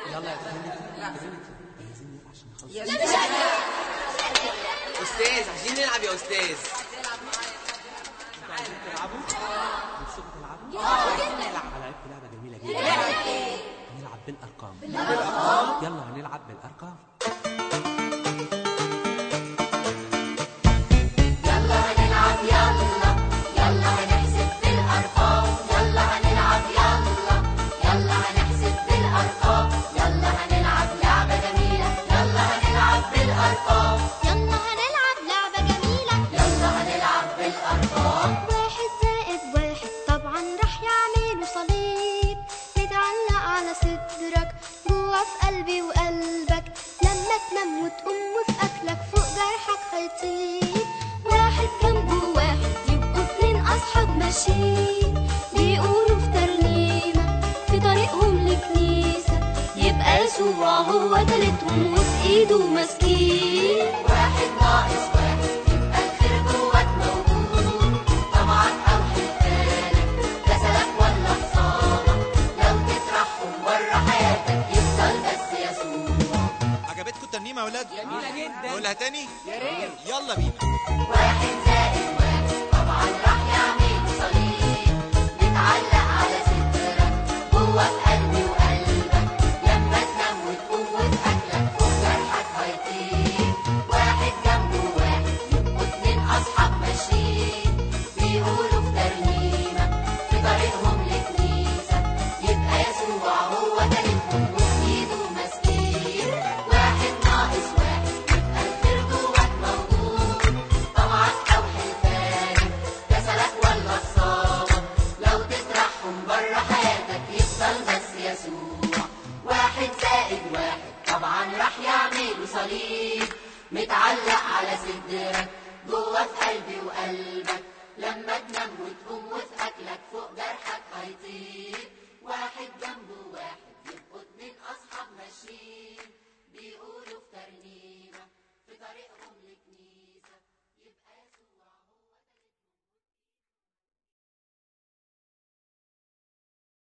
يلا يا ترينيتي عايزين نلعب عشان نخلص لا مش عارفة استاذ عايزين نلعب يا استاذ عايزين تلعبوا نفسكم تلعبوا نلعب على لعبة لعبة جميلة جدا هنلعب بالأرقام بالأرقام يلا هنلعب بالأرقام يلا هنلعب يلا يلا هنحسب بالأرقام يلا هنلعب يلا يلا هنحسب بالأرقام يلا هنلعب لعبة جميلة يلا هنلعب بالأرقام يلا هنلعب لعبة جميلة يلا هنلعب بالأرقام واحد زائد واحد طبعا راح يعملوا صليب متعلق على صدرك جوا في قلبي وقلبك لما تنام وتقوم وفي أكلك فوق جرحك هيطيب واحد جنبه واحد يبقوا اتنين أصحاب ماشيين بيقولوا في ترنيمة في طريقهم لكنيسة يبقى يسوع هو تالتهم وفي إيده ماسكين واحد ناقص واحد يبقى الخير جواك موجود طمعك أو حلفانك كسلك ولا خصامك لو تسرحهم بره حياتك يفضل بس يسوع عجبتكم الترنيمه يا ولاد جميلة جدا نقولها تاني يا ريت يلا بينا واحد زائد واحد طبعا راح يعمل صليب متعلق على صدرك جوا في قلبي وقلبك لما تنام وتقوم وفي أكلك فوق جرحك هيطيب واحد جنبه واحد يبقوا اتنين أصحاب ماشيين بيقولوا في ترنيمة في طريقهم لكنيسة يبقى يسوع هو تالتهم وفي إيده ماسكين واحد ناقص واحد يبقى الخير جواك موجود طمعك أو حلفانك كسلك ولا خصامك لو تطرحهم بره حياتك يفضل بس يسوع واحد زائد واحد طبعا راح يعملوا صليب متعلق على صدرك جوا في قلبي وقلبك لما